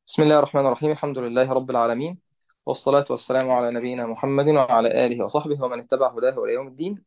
بسم الله الرحمن الرحيم الحمد لله رب العالمين والصلاة والسلام على نبينا محمد وعلى آله وصحبه ومن اتبع هداه إلى يوم الدين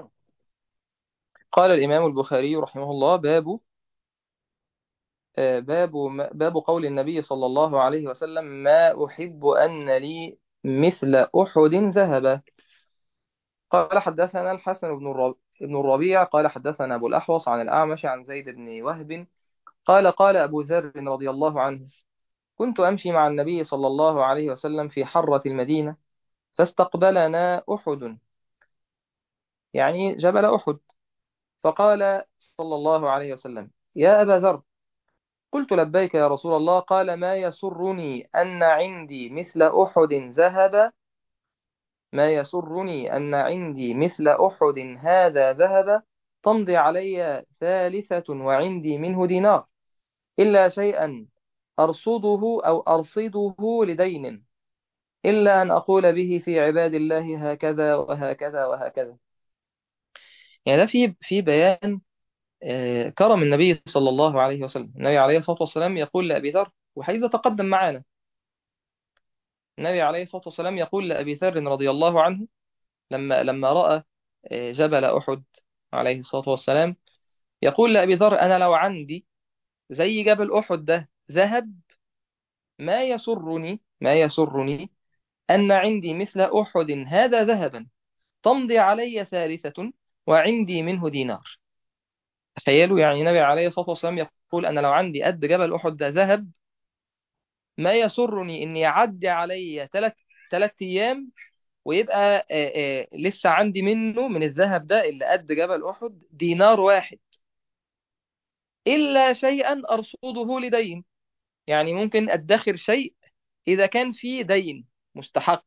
قال الإمام البخاري رحمه الله باب آه، باب باب قول النبي صلى الله عليه وسلم ما أحب أن لي مثل أحد ذهبا قال حدثنا الحسن بن الرب- بن الربيع قال حدثنا أبو الأحوص عن الأعمش عن زيد بن وهب قال قال أبو ذر رضي الله عنه كنت أمشي مع النبي صلى الله عليه وسلم في حرة المدينة فاستقبلنا أحد يعني جبل أحد فقال صلى الله عليه وسلم يا أبا ذر قلت لبيك يا رسول الله قال ما يسرني أن عندي مثل أحد ذهب ما يسرني أن عندي مثل أحد هذا ذهب تمضي علي ثالثة وعندي منه دينار إلا شيئا أرصده أو أرصده لدين إلا أن أقول به في عباد الله هكذا وهكذا وهكذا يعني ده في في بيان آه، كرم النبي صلى الله عليه وسلم النبي عليه الصلاة والسلام يقول لأبي ذر وحيث تقدم معنا النبي عليه الصلاة والسلام يقول لأبي ذر رضي الله عنه لما لما رأى آه، جبل أحد عليه الصلاة والسلام يقول لأبي ذر أنا لو عندي زي جبل أحد ده ذهب ما يسرني ما يسرني أن عندي مثل أحد هذا ذهبا تمضي علي ثالثة وعندي منه دينار تخيلوا يعني النبي عليه الصلاة والسلام يقول أنا لو عندي قد جبل أحد ده ذهب ما يسرني إن يعدي علي ثلاث ثلاث أيام ويبقى آه، آه، لسه عندي منه من الذهب ده اللي قد جبل أحد دينار واحد إلا شيئا أرصده لدين يعني ممكن أدخر شيء إذا كان فيه دين مستحق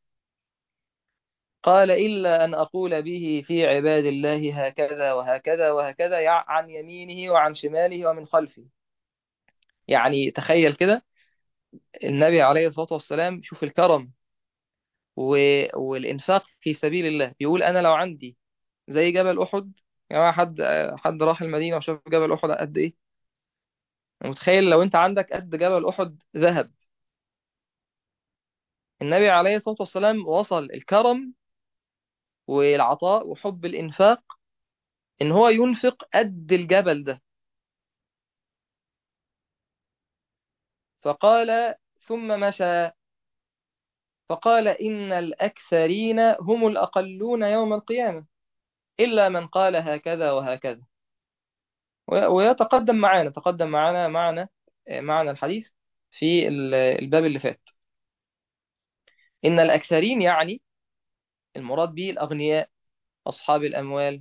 قال إلا أن أقول به في عباد الله هكذا وهكذا وهكذا يع- عن يمينه وعن شماله ومن خلفه يعني تخيل كده النبي عليه الصلاة والسلام شوف الكرم و... والإنفاق في سبيل الله بيقول أنا لو عندي زي جبل أحد يا جماعة حد حد راح المدينة وشاف جبل أحد قد إيه متخيل لو أنت عندك قد جبل أحد ذهب النبي عليه الصلاة والسلام وصل الكرم والعطاء وحب الإنفاق إن هو ينفق قد الجبل ده فقال ثم مشى فقال إن الأكثرين هم الأقلون يوم القيامة إلا من قال هكذا وهكذا و- ويتقدم معانا تقدم معانا معنى معنى الحديث في ال- الباب اللي فات إن الأكثرين يعني المراد به الأغنياء أصحاب الأموال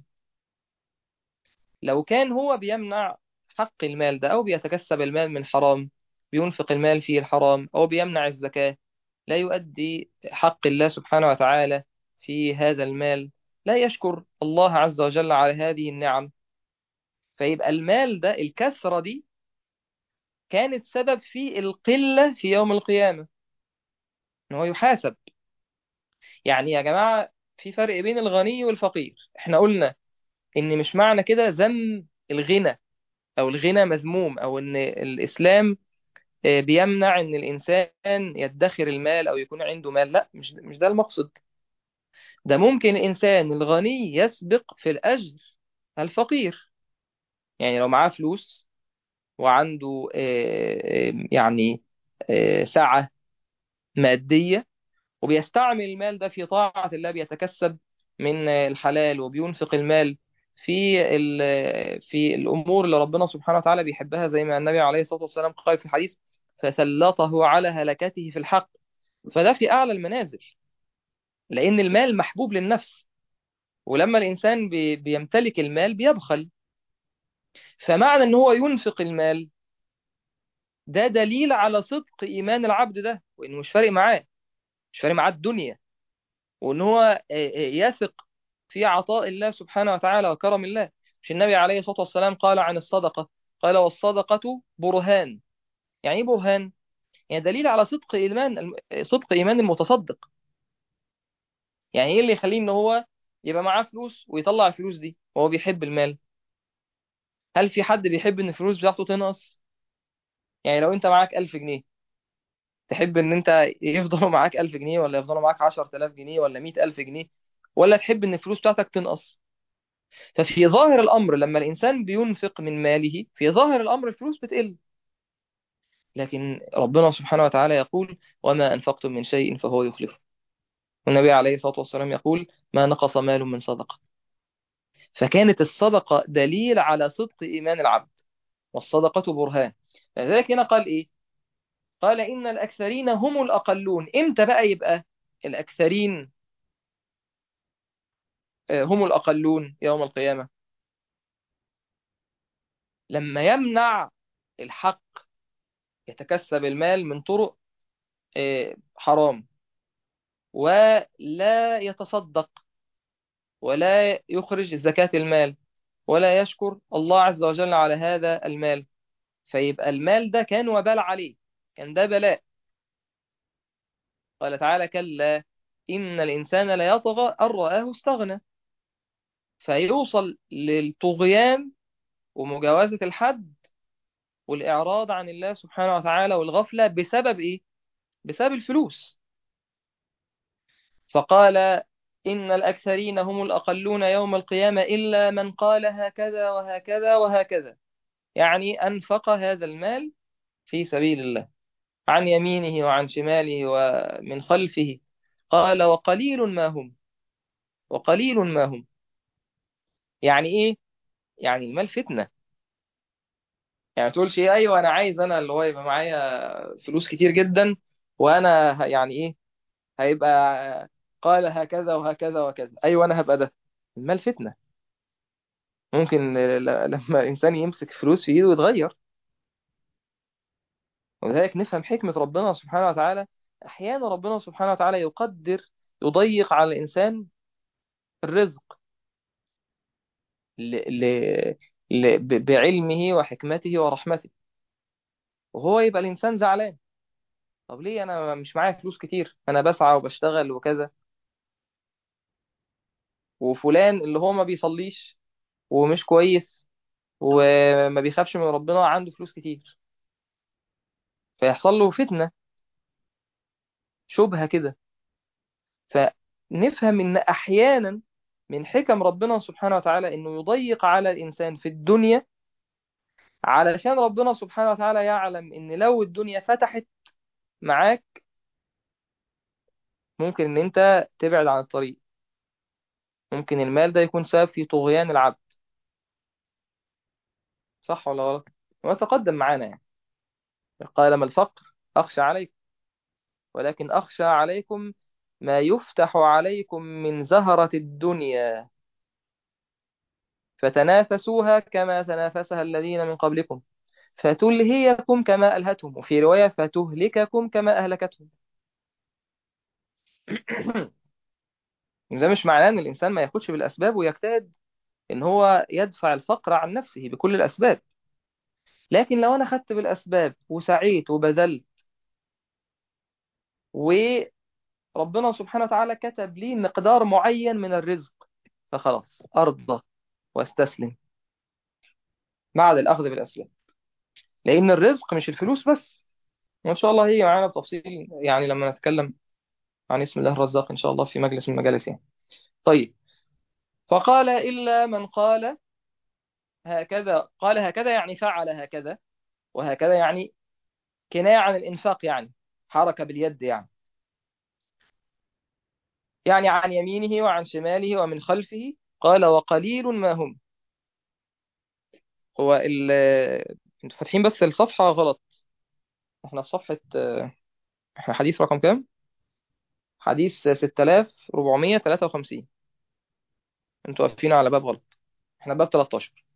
لو كان هو بيمنع حق المال ده أو بيتكسب المال من حرام بينفق المال فيه الحرام أو بيمنع الزكاة لا يؤدي حق الله سبحانه وتعالى في هذا المال لا يشكر الله عز وجل على هذه النعم فيبقى المال ده الكثرة دي كانت سبب في القلة في يوم القيامة إن هو يحاسب يعني يا جماعة في فرق بين الغني والفقير احنا قلنا ان مش معنى كده ذم الغنى او الغنى مذموم او ان الاسلام آه، بيمنع ان الانسان يدخر المال او يكون عنده مال لا مش مش ده المقصد ده ممكن الانسان الغني يسبق في الاجر الفقير يعني لو معاه فلوس وعنده آه، آه، يعني آه، سعة مادية وبيستعمل المال ده في طاعة الله بيتكسب من الحلال وبينفق المال في ال- في الأمور اللي ربنا سبحانه وتعالى بيحبها زي ما النبي عليه الصلاة والسلام قال في الحديث فسلطه على هلكته في الحق فده في أعلى المنازل لأن المال محبوب للنفس ولما الإنسان بي- بيمتلك المال بيبخل فمعنى إن هو ينفق المال ده دليل على صدق إيمان العبد ده وإنه مش فارق معاه مش فارق معاه الدنيا وان هو آه، آه، يثق في عطاء الله سبحانه وتعالى وكرم الله مش النبي عليه الصلاة والسلام قال عن الصدقة قال والصدقة برهان يعني ايه برهان يعني دليل على صدق ايمان الم- صدق ايمان المتصدق يعني ايه اللي يخليه ان هو يبقى معاه فلوس ويطلع الفلوس دي وهو بيحب المال هل في حد بيحب ان الفلوس بتاعته تنقص يعني لو انت معاك 1000 جنيه تحب ان انت يفضلوا معاك 1000 جنيه ولا يفضلوا معاك 10000 جنيه ولا 100000 جنيه ولا تحب ان الفلوس بتاعتك تنقص ففي ظاهر الامر لما الانسان بينفق من ماله في ظاهر الامر الفلوس بتقل لكن ربنا سبحانه وتعالى يقول وما انفقتم من شيء فهو يخلفه والنبي عليه الصلاة والسلام يقول ما نقص مال من صدقة فكانت الصدقة دليل على صدق إيمان العبد والصدقة برهان لذلك هنا قال إيه قال إن الأكثرين هم الأقلون إمتى بقى يبقى الأكثرين آه، هم الأقلون يوم القيامة لما يمنع الحق يتكسب المال من طرق آه، حرام ولا يتصدق ولا يخرج زكاة المال ولا يشكر الله عز وجل على هذا المال فيبقى المال ده كان وبال عليه كان ده بلاء قال تعالى كلا إن الإنسان ليطغى أن رآه استغنى فيوصل للطغيان ومجاوزة الحد والإعراض عن الله سبحانه وتعالى والغفلة بسبب إيه؟ بسبب الفلوس فقال إن الأكثرين هم الأقلون يوم القيامة إلا من قال هكذا وهكذا وهكذا يعني أنفق هذا المال في سبيل الله عن يمينه وعن شماله ومن خلفه قال وقليل ما هم وقليل ما هم يعني إيه؟ يعني المال فتنة يعني ما تقولش إيه أيوه أنا عايز أنا اللي هو يبقى معايا فلوس كتير جدا وأنا ه- يعني إيه هيبقى قال هكذا وهكذا وكذا أيوه أنا هبقى ده المال فتنة ممكن ل- لما الإنسان يمسك فلوس في إيده يتغير ولذلك نفهم حكمة ربنا سبحانه وتعالى أحيانا ربنا سبحانه وتعالى يقدر يضيق على الإنسان الرزق ل... ل... ل... ب- بعلمه وحكمته ورحمته وهو يبقى الإنسان زعلان طب ليه أنا مش معايا فلوس كتير أنا بسعى وبشتغل وكذا وفلان اللي هو ما بيصليش ومش كويس وما بيخافش من ربنا عنده فلوس كتير فيحصل له فتنة شبهة كده فنفهم ان احيانا من حكم ربنا سبحانه وتعالى انه يضيق على الانسان في الدنيا علشان ربنا سبحانه وتعالى يعلم ان لو الدنيا فتحت معاك ممكن ان انت تبعد عن الطريق ممكن المال ده يكون سبب في طغيان العبد صح ولا غلط وتقدم معانا يعني قال ما الفقر اخشى عليكم ولكن اخشى عليكم ما يفتح عليكم من زهرة الدنيا فتنافسوها كما تنافسها الذين من قبلكم فتلهيكم كما ألهتهم وفي رواية فتهلككم كما أهلكتهم ده مش معناه ان الانسان ما ياخدش بالاسباب ويجتهد ان هو يدفع الفقر عن نفسه بكل الاسباب لكن لو انا خدت بالاسباب وسعيت وبذلت وربنا سبحانه وتعالى كتب لي مقدار معين من الرزق فخلاص ارضى واستسلم بعد الاخذ بالاسباب لان الرزق مش الفلوس بس وان شاء الله هي معانا بتفصيل يعني لما نتكلم عن اسم الله الرزاق ان شاء الله في مجلس من المجالس يعني طيب فقال إلا من قال هكذا قال هكذا يعني فعل هكذا وهكذا يعني كناية عن الإنفاق يعني حركة باليد يعني يعني عن يمينه وعن شماله ومن خلفه قال وقليل ما هم هو ال انتوا فاتحين بس الصفحة غلط احنا في صفحة احنا حديث رقم كام؟ حديث 6453 انتوا واقفين على باب غلط احنا باب 13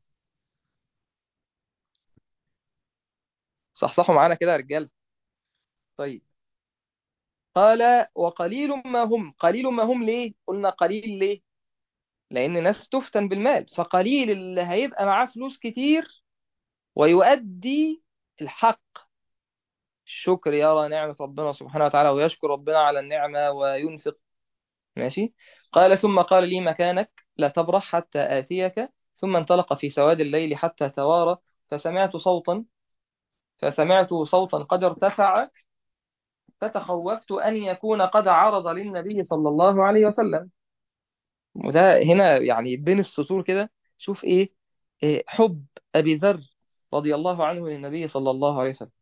صحصحوا معانا كده يا رجال طيب قال وقليل ما هم قليل ما هم ليه؟ قلنا قليل ليه؟ لأن الناس تفتن بالمال فقليل اللي هيبقى معاه فلوس كتير ويؤدي الحق الشكر يرى نعمة ربنا سبحانه وتعالى ويشكر ربنا على النعمة وينفق ماشي قال ثم قال لي مكانك لا تبرح حتى آتيك ثم انطلق في سواد الليل حتى توارى فسمعت صوتا فسمعت صوتا قد ارتفع فتخوفت أن يكون قد عرض للنبي صلى الله عليه وسلم وده هنا يعني بين السطور كده شوف إيه, إيه حب أبي ذر رضي الله عنه للنبي صلى الله عليه وسلم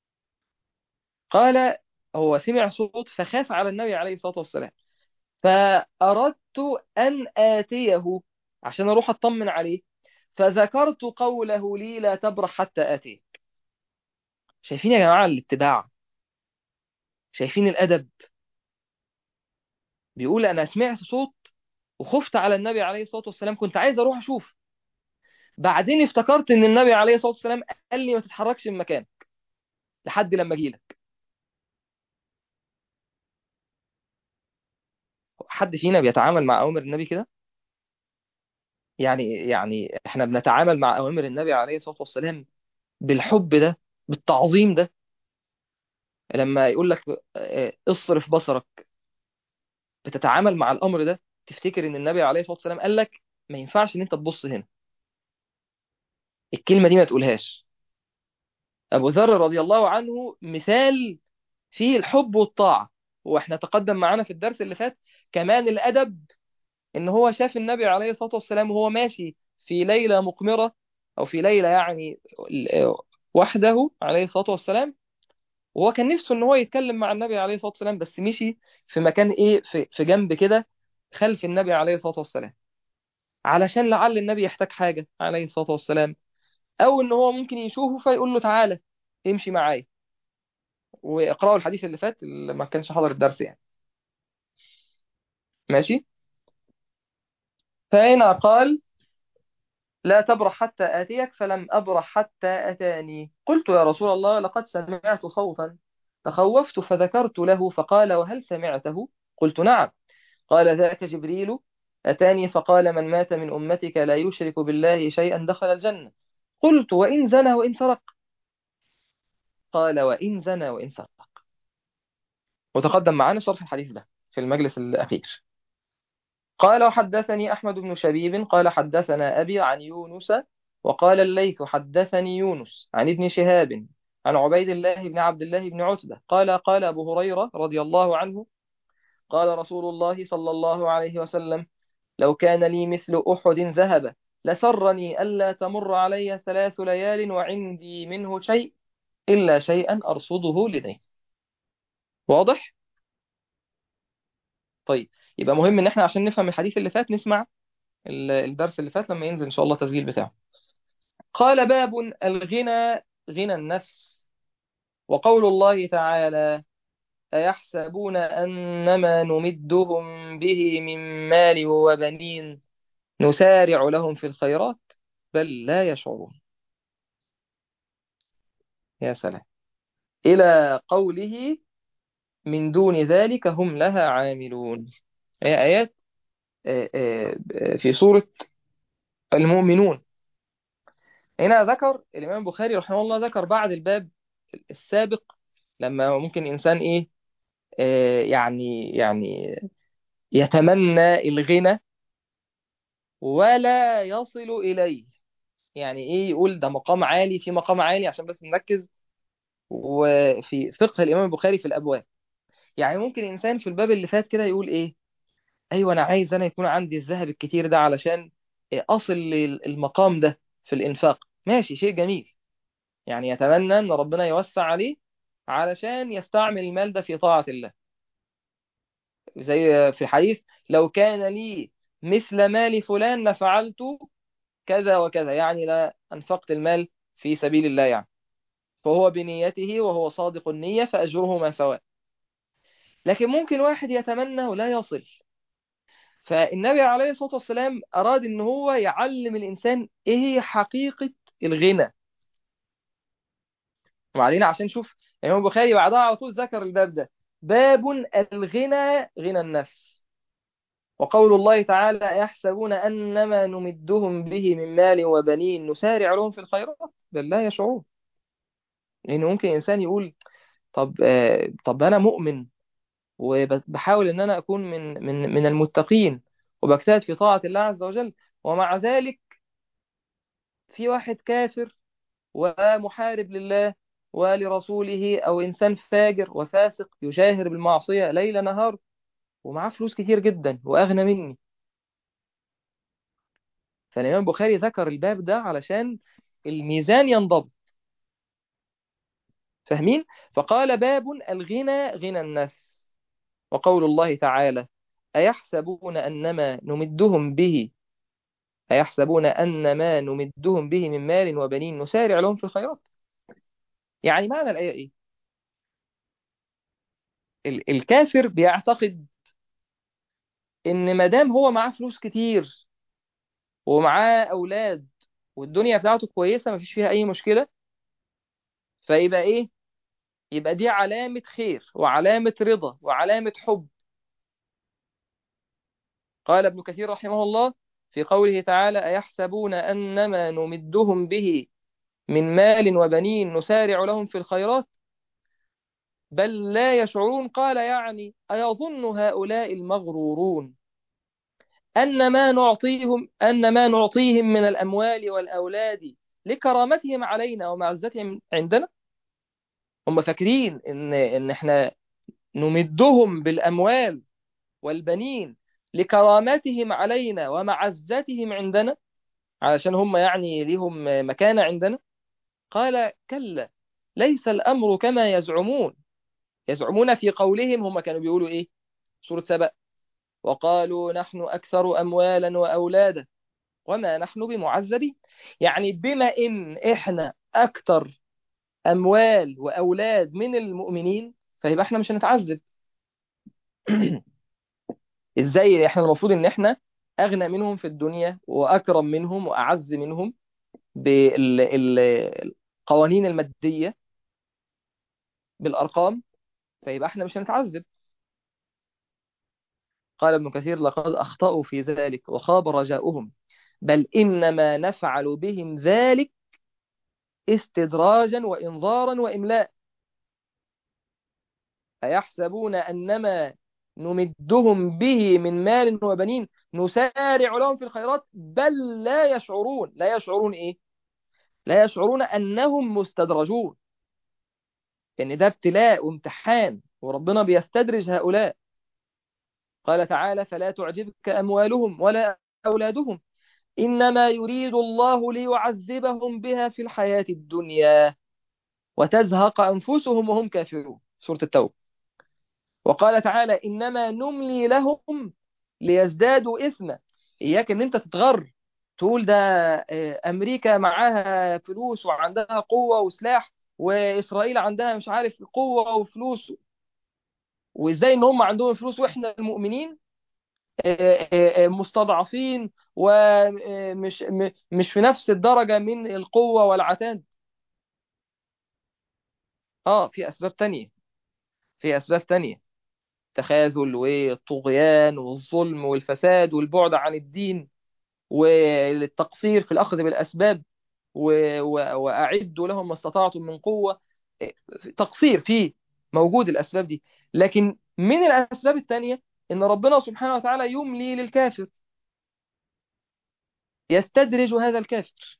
قال هو سمع صوت فخاف على النبي عليه الصلاة والسلام فأردت أن آتيه عشان أروح أطمن عليه فذكرت قوله لي لا تبرح حتى آتيه شايفين يا جماعة الاتباع شايفين الأدب بيقول أنا سمعت صوت وخفت على النبي عليه الصلاة والسلام كنت عايز أروح أشوف بعدين افتكرت إن النبي عليه الصلاة والسلام قال لي ما تتحركش من مكانك لحد لما أجيلك حد فينا بيتعامل مع أوامر النبي كده يعني يعني احنا بنتعامل مع أوامر النبي عليه الصلاة والسلام بالحب ده بالتعظيم ده لما يقول لك اه، اصرف بصرك بتتعامل مع الأمر ده تفتكر إن النبي عليه الصلاة والسلام قال لك ما ينفعش إن أنت تبص هنا الكلمة دي ما تقولهاش أبو ذر رضي الله عنه مثال فيه الحب والطاعة واحنا تقدم معانا في الدرس اللي فات كمان الأدب إن هو شاف النبي عليه الصلاة والسلام وهو ماشي في ليلة مقمرة أو في ليلة يعني وحده عليه الصلاة والسلام وهو كان نفسه إن هو يتكلم مع النبي عليه الصلاة والسلام بس مشي في مكان إيه في, في جنب كده خلف النبي عليه الصلاة والسلام علشان لعل النبي يحتاج حاجة عليه الصلاة والسلام أو إن هو ممكن يشوفه فيقول له تعالى امشي معايا واقرأوا الحديث اللي فات اللي ما كانش حضر الدرس يعني ماشي فهنا قال لا تبرح حتى آتيك فلم أبرح حتى أتاني قلت يا رسول الله لقد سمعت صوتا تخوفت فذكرت له فقال وهل سمعته قلت نعم قال ذاك جبريل أتاني فقال من مات من أمتك لا يشرك بالله شيئا دخل الجنة قلت وإن زنى وإن سرق قال وإن زنى وإن سرق وتقدم معنا شرح الحديث ده في المجلس الأخير قال وحدثني أحمد بن شبيب قال حدثنا أبي عن يونس وقال الليث حدثني يونس عن ابن شهاب عن عبيد الله بن عبد الله بن عتبة قال قال أبو هريرة رضي الله عنه قال رسول الله صلى الله عليه وسلم لو كان لي مثل أحد ذهب لسرني ألا تمر علي ثلاث ليال وعندي منه شيء إلا شيئا أرصده لديه واضح؟ طيب يبقى مهم ان احنا عشان نفهم الحديث اللي فات نسمع ال- الدرس اللي فات لما ينزل ان شاء الله تسجيل بتاعه قال باب الغنى غنى النفس وقول الله تعالى أيحسبون أنما نمدهم به من مال وبنين نسارع لهم في الخيرات بل لا يشعرون يا سلام إلى قوله من دون ذلك هم لها عاملون هي آيات آه، آه، في سورة المؤمنون هنا ذكر الإمام البخاري رحمه الله ذكر بعد الباب السابق لما ممكن إنسان إيه آه، يعني يعني يتمنى الغنى ولا يصل إليه يعني إيه يقول ده مقام عالي في مقام عالي عشان بس نركز وفي فقه الإمام البخاري في الأبواب يعني ممكن إنسان في الباب اللي فات كده يقول إيه أيوة أنا عايز أنا يكون عندي الذهب الكتير ده علشان أصل للمقام ده في الإنفاق ماشي شيء جميل يعني يتمنى ان ربنا يوسع عليه علشان يستعمل المال ده في طاعة الله زي في حديث لو كان لي مثل مال فلان لفعلت كذا وكذا يعني لا أنفقت المال في سبيل الله يعني فهو بنيته وهو صادق النية فأجرهما سواء لكن ممكن واحد يتمنى ولا يصل فالنبي عليه الصلاة والسلام أراد إن هو يعلم الإنسان إيه هي حقيقة الغنى وبعدين عشان نشوف الإمام البخاري بعدها على طول ذكر الباب ده باب الغنى غنى النفس وقول الله تعالى يحسبون أنما نمدهم به من مال وبنين نسارع لهم في الخيرات بل لا يشعرون لأن ممكن إنسان يقول طب آه طب أنا مؤمن وبحاول إن أنا أكون من من من المتقين وبجتهد في طاعة الله عز وجل ومع ذلك في واحد كافر ومحارب لله ولرسوله أو إنسان فاجر وفاسق يجاهر بالمعصية ليل نهار ومعاه فلوس كتير جدا وأغنى مني فالإمام البخاري ذكر الباب ده علشان الميزان ينضبط فاهمين؟ فقال باب الغنى غنى الناس وقول الله تعالى أيحسبون أنما نمدهم به أيحسبون أن ما نمدهم به من مال وبنين نسارع لهم في الخيرات يعني معنى الآية إيه؟ ال- الكافر بيعتقد إن مادام هو معاه فلوس كتير ومعاه أولاد والدنيا بتاعته كويسة مفيش فيها أي مشكلة فيبقى إيه؟ يبقى دي علامة خير وعلامة رضا وعلامة حب قال ابن كثير رحمه الله في قوله تعالى أيحسبون أنما نمدهم به من مال وبنين نسارع لهم في الخيرات بل لا يشعرون قال يعني أيظن هؤلاء المغرورون أن ما نعطيهم أن ما نعطيهم من الأموال والأولاد لكرامتهم علينا ومعزتهم عندنا هم فاكرين إن إن إحنا نمدهم بالأموال والبنين لكرامتهم علينا ومعزتهم عندنا علشان هم يعني ليهم مكانة عندنا قال كلا ليس الأمر كما يزعمون يزعمون في قولهم هم كانوا بيقولوا إيه سورة سبأ وقالوا نحن أكثر أموالا وأولادا وما نحن بمعذبين يعني بما إن إحنا أكثر أموال وأولاد من المؤمنين فيبقى إحنا مش هنتعذب إزاي إحنا المفروض إن إحنا أغنى منهم في الدنيا وأكرم منهم وأعز منهم بالقوانين المادية بالأرقام فيبقى إحنا مش هنتعذب قال ابن كثير لقد أخطأوا في ذلك وخاب رجاؤهم بل إنما نفعل بهم ذلك استدراجا وإنظارا وإملاء أيحسبون أنما نمدهم به من مال وبنين نسارع لهم في الخيرات بل لا يشعرون لا يشعرون إيه لا يشعرون أنهم مستدرجون إن ده ابتلاء وامتحان وربنا بيستدرج هؤلاء قال تعالى فلا تعجبك أموالهم ولا أولادهم إنما يريد الله ليعذبهم بها في الحياة الدنيا وتزهق أنفسهم وهم كافرون سورة التوبة وقال تعالى إنما نملي لهم ليزدادوا إثما إياك إن أنت تتغر تقول ده أمريكا معاها فلوس وعندها قوة وسلاح وإسرائيل عندها مش عارف قوة وفلوس وإزاي إن هم عندهم فلوس وإحنا المؤمنين مستضعفين ومش مش في نفس الدرجة من القوة والعتاد اه في أسباب تانية في أسباب تانية التخاذل والطغيان والظلم والفساد والبعد عن الدين والتقصير في الأخذ بالأسباب و... و... وأعدوا لهم ما استطعتم من قوة تقصير فيه موجود الأسباب دي لكن من الأسباب التانية إن ربنا سبحانه وتعالى يملي للكافر يستدرج هذا الكافر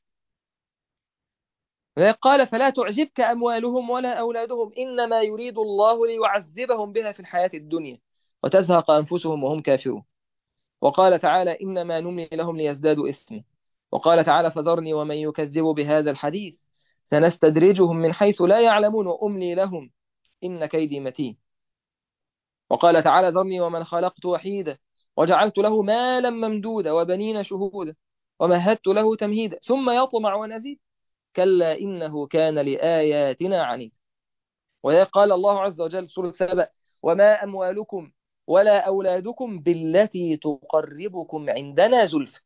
قال فلا تعجبك أموالهم ولا أولادهم إنما يريد الله ليعذبهم بها في الحياة الدنيا وتزهق أنفسهم وهم كافرون وقال تعالى إنما نملي لهم ليزدادوا إثما وقال تعالى فذرني ومن يكذب بهذا الحديث سنستدرجهم من حيث لا يعلمون وأملي لهم إن كيدي متين وقال تعالى ذرني ومن خلقت وحيدا وجعلت له مالا ممدودا وبنين شهودا ومهدت له تمهيدا ثم يطمع أن أزيد كلا إنه كان لآياتنا عنيد وقال الله عز وجل سورة سبأ وما أموالكم ولا أولادكم بالتي تقربكم عندنا زلفى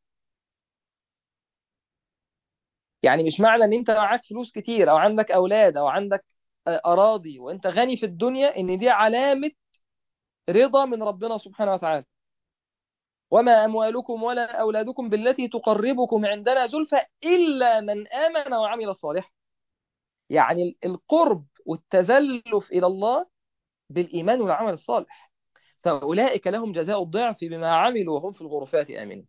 يعني مش معنى ان انت معاك فلوس كتير او عندك اولاد او عندك اراضي وانت غني في الدنيا ان دي علامة رضا من ربنا سبحانه وتعالى وما أموالكم ولا أولادكم بالتي تقربكم عندنا زلفى إلا من آمن وعمل صالحا يعني القرب والتزلف إلى الله بالإيمان والعمل الصالح فأولئك لهم جزاء الضعف بما عملوا وهم في الغرفات آمنين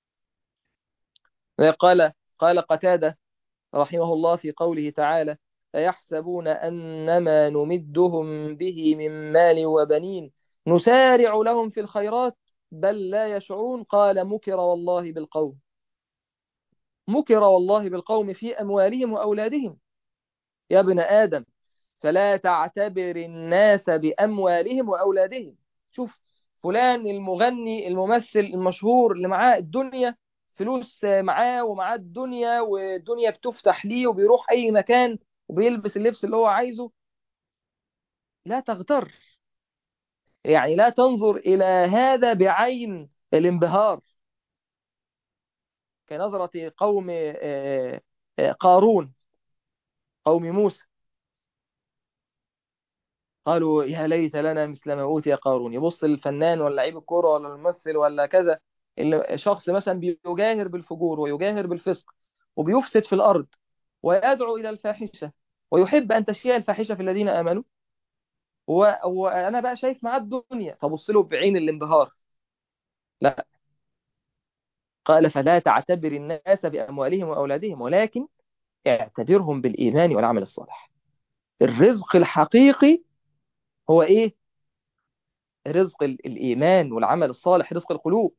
قال قال قتادة رحمه الله في قوله تعالى فيحسبون أنما نمدهم به من مال وبنين نسارع لهم في الخيرات بل لا يشعرون قال مكر والله بالقوم مكر والله بالقوم في أموالهم وأولادهم يا ابن آدم فلا تعتبر الناس بأموالهم وأولادهم شوف فلان المغني الممثل المشهور اللي معاه الدنيا فلوس معاه ومعاه الدنيا والدنيا بتفتح ليه وبيروح أي مكان وبيلبس اللبس اللي هو عايزه لا تغتر يعني لا تنظر إلى هذا بعين الانبهار كنظرة قوم آه، آه، قارون قوم موسى قالوا يا ليت لنا مثل ما أوتي قارون يبص الفنان ولا لعيب الكورة ولا الممثل ولا كذا اللي شخص مثلا بيجاهر بالفجور ويجاهر بالفسق وبيفسد في الأرض ويدعو إلى الفاحشة ويحب أن تشيع الفاحشة في الذين آمنوا و... وأنا بقى شايف معاه الدنيا فبص له بعين الانبهار لا قال فلا تعتبر الناس بأموالهم وأولادهم ولكن اعتبرهم بالإيمان والعمل الصالح الرزق الحقيقي هو إيه؟ رزق ال- الإيمان والعمل الصالح رزق القلوب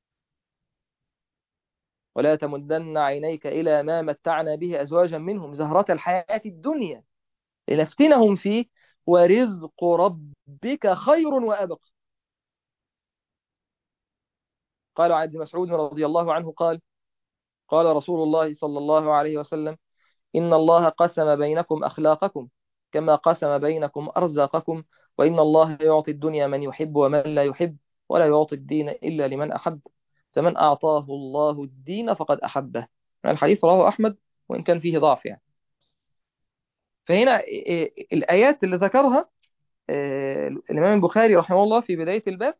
ولا تمدن عينيك إلى ما متعنا به أزواجا منهم زهرة الحياة الدنيا لنفتنهم فيه ورزق ربك خير وأبقى قال عن ابن مسعود رضي الله عنه قال قال رسول الله صلى الله عليه وسلم إن الله قسم بينكم أخلاقكم كما قسم بينكم أرزاقكم وإن الله يعطي الدنيا من يحب ومن لا يحب ولا يعطي الدين إلا لمن أحب فمن أعطاه الله الدين فقد أحبه الحديث رواه أحمد وإن كان فيه ضعف يعني فهنا إيه، الآيات اللي ذكرها آه، الإمام البخاري رحمه الله في بداية الباب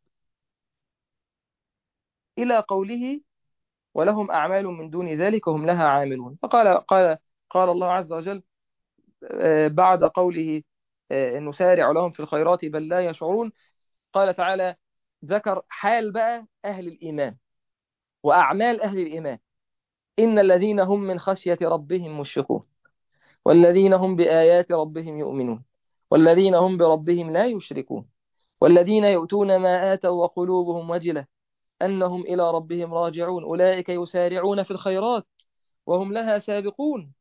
إلى قوله ولهم أعمال من دون ذلك هم لها عاملون فقال قال قال الله عز وجل آه، بعد قوله آه، نسارع لهم في الخيرات بل لا يشعرون قال تعالى ذكر حال بقى أهل الإيمان وأعمال أهل الإيمان إن الذين هم من خشية ربهم مشفقون والذين هم بآيات ربهم يؤمنون والذين هم بربهم لا يشركون والذين يؤتون ما آتوا وقلوبهم وجلة أنهم إلى ربهم راجعون أولئك يسارعون في الخيرات وهم لها سابقون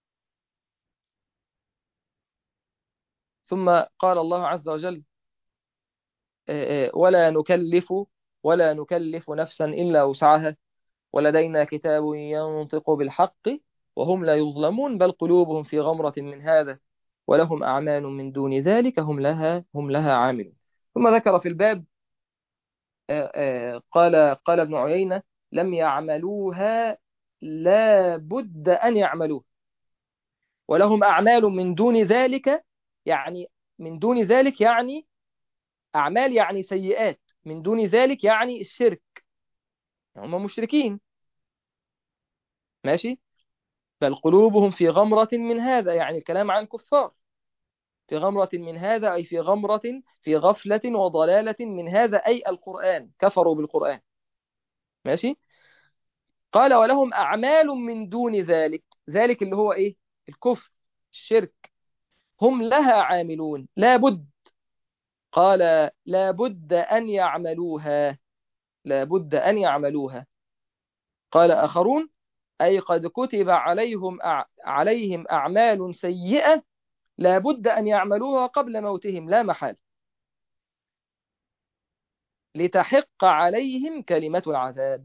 ثم قال الله عز وجل آه، آه، ولا نكلف ولا نكلف نفسا إلا وسعها ولدينا كتاب ينطق بالحق وهم لا يظلمون بل قلوبهم في غمرة من هذا ولهم أعمال من دون ذلك هم لها هم لها عاملون ثم ذكر في الباب آه، آه، قال قال ابن عيينة لم يعملوها لا بد أن يعملوها ولهم أعمال من دون ذلك يعني من دون ذلك يعني أعمال يعني سيئات من دون ذلك يعني الشرك هم مشركين ماشي بل قلوبهم في غمرة من هذا يعني الكلام عن كفار في غمرة من هذا أي في غمرة في غفلة وضلالة من هذا أي القرآن كفروا بالقرآن ماشي قال ولهم أعمال من دون ذلك ذلك اللي هو إيه الكفر الشرك هم لها عاملون لا بد قال لا بد أن يعملوها لا بد أن يعملوها قال آخرون أي قد كتب عليهم أع... عليهم أعمال سيئة لا بد أن يعملوها قبل موتهم لا محال لتحق عليهم كلمة العذاب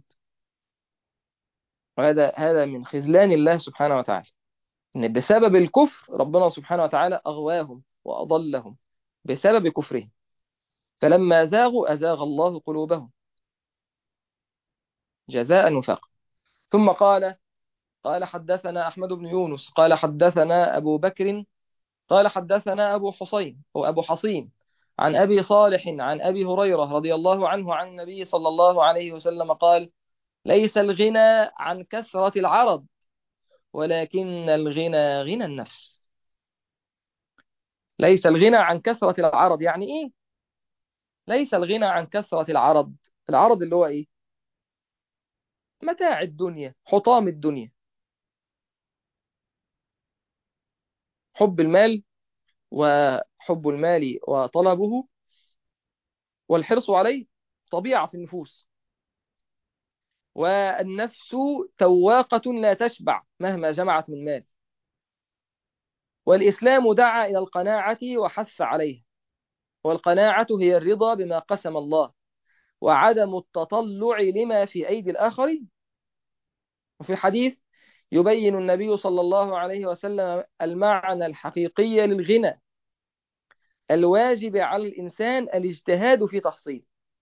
وهذا هذا من خذلان الله سبحانه وتعالى إن بسبب الكفر ربنا سبحانه وتعالى أغواهم وأضلهم بسبب كفرهم فلما زاغوا أزاغ الله قلوبهم جزاء وفاقا ثم قال قال حدثنا أحمد بن يونس قال حدثنا أبو بكر قال حدثنا أبو حسين أو أبو حصين عن أبي صالح عن أبي هريرة رضي الله عنه عن النبي صلى الله عليه وسلم قال ليس الغنى عن كثرة العرض ولكن الغنى غنى النفس ليس الغنى عن كثرة العرض يعني إيه ليس الغنى عن كثرة العرض العرض اللي هو إيه متاع الدنيا حطام الدنيا حب المال وحب المال وطلبه والحرص عليه طبيعة في النفوس والنفس تواقة لا تشبع مهما جمعت من مال والإسلام دعا إلى القناعة وحث عليها والقناعة هي الرضا بما قسم الله وعدم التطلع لما في أيدي الآخرين وفي الحديث يبين النبي صلى الله عليه وسلم المعنى الحقيقي للغنى الواجب على الإنسان الاجتهاد في تحصيله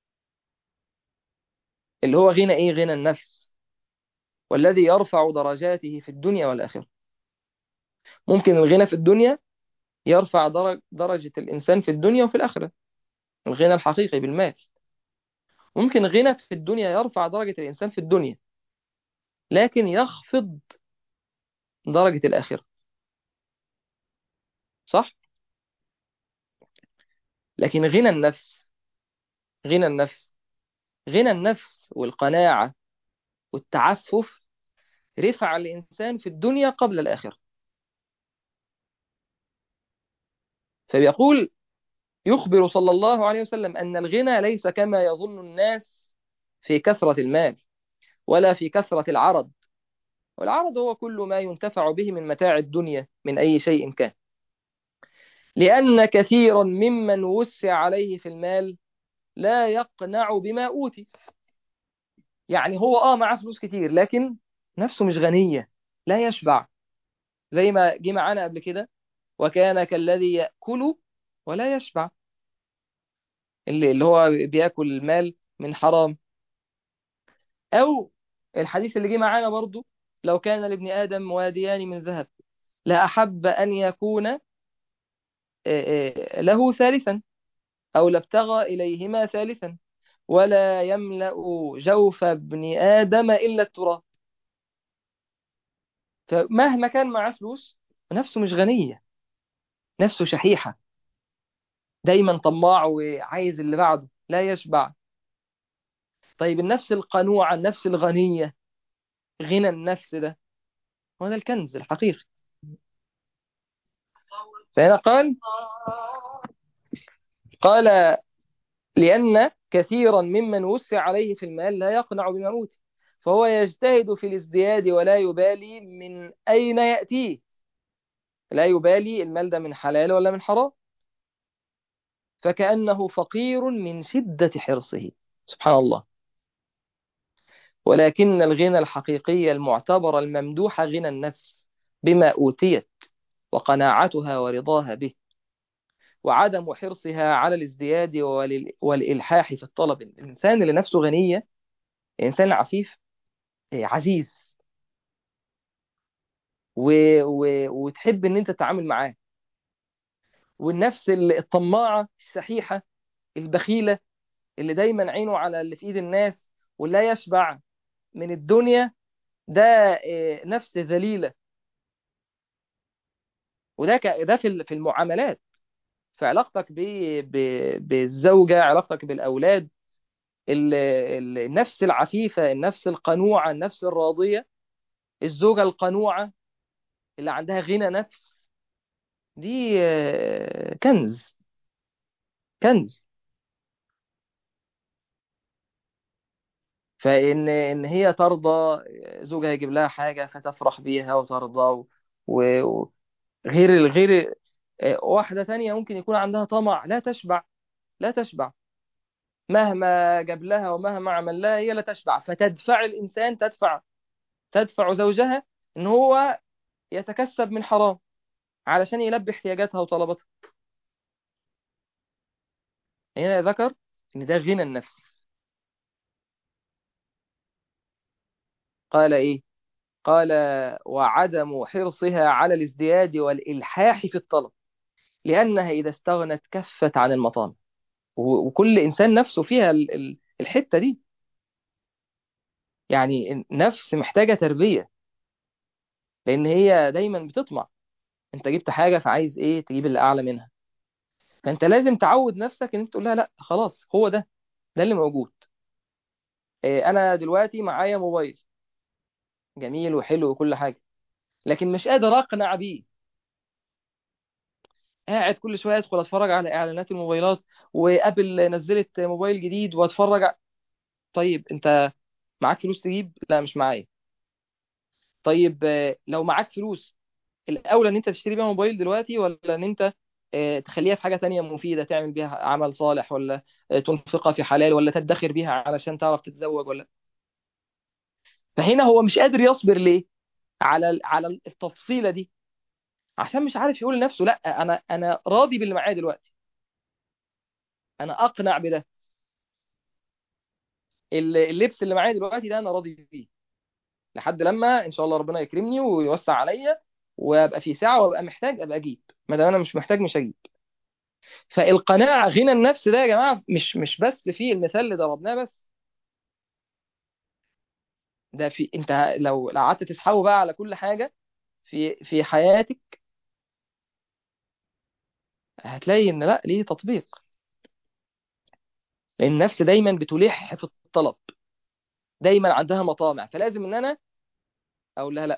اللي هو غنى إيه غنى النفس والذي يرفع درجاته في الدنيا والآخرة ممكن الغنى في الدنيا يرفع درج درجة الإنسان في الدنيا وفي الآخرة الغنى الحقيقي بالمال ممكن غنى في الدنيا يرفع درجة الإنسان في الدنيا لكن يخفض درجة الآخرة صح؟ لكن غنى النفس غنى النفس غنى النفس والقناعة والتعفف رفع الإنسان في الدنيا قبل الآخرة فبيقول يخبر صلى الله عليه وسلم أن الغنى ليس كما يظن الناس في كثرة المال ولا في كثرة العرض والعرض هو كل ما ينتفع به من متاع الدنيا من أي شيء كان لأن كثيرا ممن وسع عليه في المال لا يقنع بما أوتي يعني هو آه معاه فلوس كتير لكن نفسه مش غنية لا يشبع زي ما جه معانا قبل كده وكان كالذي يأكل ولا يشبع اللي, اللي هو بياكل المال من حرام أو الحديث اللي جه معانا برضو لو كان لابن آدم واديان من ذهب لأحب أن يكون له ثالثا أو لابتغى إليهما ثالثا ولا يملأ جوف ابن آدم إلا التراب فمهما كان معاه فلوس نفسه مش غنية نفسه شحيحة دايما طماع وعايز اللي بعده لا يشبع طيب النفس القنوعة النفس الغنية غنى النفس ده هو ده الكنز الحقيقي فهنا قال قال لأن كثيرا ممن وسع عليه في المال لا يقنع بما أوتي فهو يجتهد في الازدياد ولا يبالي من أين يأتيه لا يبالي المال ده من حلال ولا من حرام فكأنه فقير من شدة حرصه سبحان الله ولكن الغنى الحقيقي المعتبر الممدوح غنى النفس بما أوتيت وقناعتها ورضاها به وعدم حرصها على الازدياد والإلحاح في الطلب الإنسان اللي نفسه غنية إنسان عفيف عزيز و... و... وتحب إن أنت تتعامل معاه والنفس الطماعة الشحيحة البخيلة اللي دايما عينه على اللي في إيد الناس ولا يشبع من الدنيا ده نفس ذليلة وده ك... ده في في المعاملات في علاقتك ب... ب... بالزوجة علاقتك بالأولاد ال... ال... النفس العفيفة النفس القنوعة النفس الراضية الزوجة القنوعة اللي عندها غنى نفس دي كنز كنز فإن إن هي ترضى زوجها يجيب لها حاجة فتفرح بيها وترضى و... غير الغير واحدة تانية ممكن يكون عندها طمع لا تشبع لا تشبع مهما جاب لها ومهما عمل لها هي لا تشبع فتدفع الإنسان تدفع تدفع زوجها إن هو يتكسب من حرام علشان يلبي احتياجاتها وطلباتها هنا ذكر إن ده غنى النفس قال إيه قال وعدم حرصها على الازدياد والإلحاح في الطلب لأنها إذا استغنت كفت عن المطام وكل إنسان نفسه فيها الحتة دي يعني نفس محتاجة تربية لأن هي دايما بتطمع أنت جبت حاجة فعايز إيه تجيب اللي أعلى منها فأنت لازم تعود نفسك إن أنت تقول لها لا خلاص هو ده ده اللي موجود إيه أنا دلوقتي معايا موبايل جميل وحلو وكل حاجة لكن مش قادر أقنع بيه قاعد كل شويه ادخل اتفرج على اعلانات الموبايلات وابل نزلت موبايل جديد واتفرج ع- طيب انت معاك فلوس تجيب لا مش معايا طيب آه، لو معاك فلوس الاولى ان انت تشتري بيها موبايل دلوقتي ولا ان انت آه، تخليها في حاجه تانية مفيده تعمل بيها عمل صالح ولا آه، تنفقها في حلال ولا تدخر بيها علشان تعرف تتزوج ولا فهنا هو مش قادر يصبر ليه على على التفصيله دي عشان مش عارف يقول لنفسه لا انا انا راضي باللي معايا دلوقتي انا اقنع بده ال- اللبس اللي معايا دلوقتي ده انا راضي بيه لحد لما ان شاء الله ربنا يكرمني ويوسع عليا وابقى في ساعه وابقى محتاج ابقى اجيب ما دام انا مش محتاج مش هجيب فالقناعه غنى النفس ده يا جماعه مش مش بس في المثال اللي ضربناه بس ده في انت لو لو قعدت تسحبه بقى على كل حاجه في في حياتك هتلاقي ان لا ليه تطبيق لان النفس دايما بتلح في الطلب دايما عندها مطامع فلازم ان انا اقول لها لا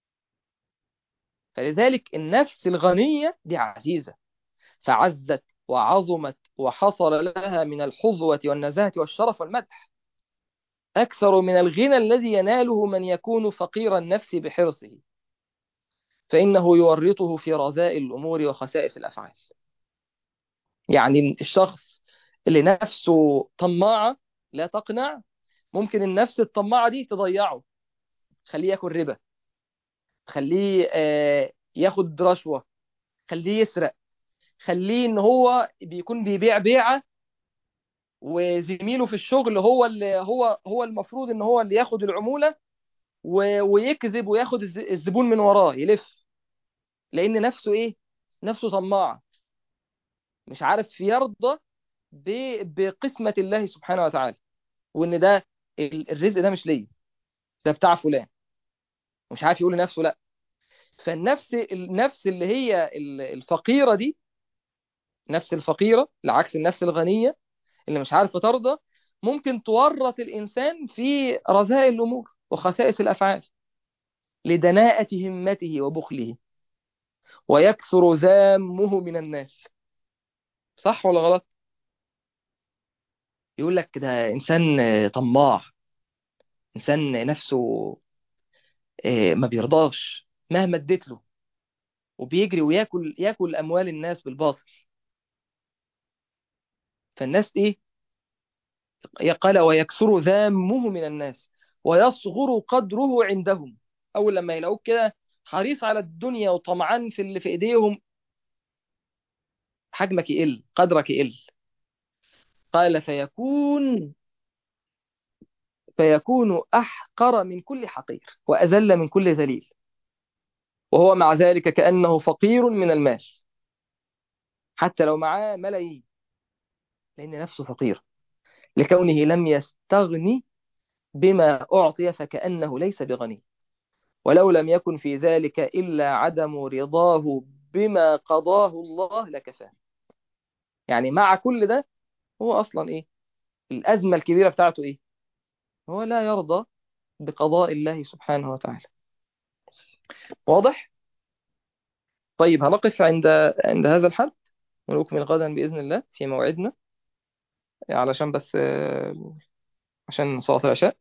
فلذلك النفس الغنيه دي عزيزه فعزت وعظمت وحصل لها من الحظوة والنزاهة والشرف والمدح أكثر من الغنى الذي يناله من يكون فقير النفس بحرصه فإنه يورطه في رذائل الأمور وخسائس الأفعال يعني الشخص اللي نفسه طماعة لا تقنع ممكن النفس الطماعة دي تضيعه خليه ياكل ربا خليه آه، ياخد رشوة خليه يسرق خليه ان هو بيكون بيبيع بيعة وزميله في الشغل هو اللي هو هو المفروض ان هو اللي ياخد العمولة و- ويكذب وياخد الز- الزبون من وراه يلف لان نفسه ايه نفسه طماعة مش عارف يرضى ب- بقسمة الله سبحانه وتعالى وان ده ال- الرزق ده مش ليا ده بتاع فلان مش عارف يقول لنفسه لا فالنفس النفس اللي هي ال- الفقيرة دي نفس الفقيرة لعكس النفس الغنية اللي مش عارفة ترضى ممكن تورط الإنسان في رذائل الأمور وخسائس الأفعال لدناءة همته وبخله ويكثر ذامه من الناس صح ولا غلط يقول لك ده إنسان آه، طماع إنسان نفسه آه، ما بيرضاش مهما اديت له وبيجري وياكل ياكل أموال الناس بالباطل فالناس إيه قال ويكثر ذامه من الناس ويصغر قدره عندهم أول لما يلاقوك كده حريص على الدنيا وطمعان في اللي في إيديهم حجمك يقل قدرك يقل قال فيكون فيكون أحقر من كل حقير وأذل من كل ذليل وهو مع ذلك كأنه فقير من المال حتى لو معاه ملايين لأن نفسه فقير لكونه لم يستغني بما أعطي فكأنه ليس بغني ولو لم يكن في ذلك إلا عدم رضاه بما قضاه الله لكفاه يعني مع كل ده هو أصلا إيه الأزمة الكبيرة بتاعته إيه هو لا يرضى بقضاء الله سبحانه وتعالى واضح طيب هنقف عند عند هذا الحد ونكمل غدا بإذن الله في موعدنا علشان بس آه، عشان صلاة العشاء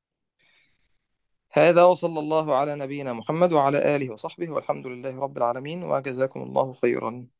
هذا وصلى الله على نبينا محمد وعلى آله وصحبه والحمد لله رب العالمين وجزاكم الله خيرا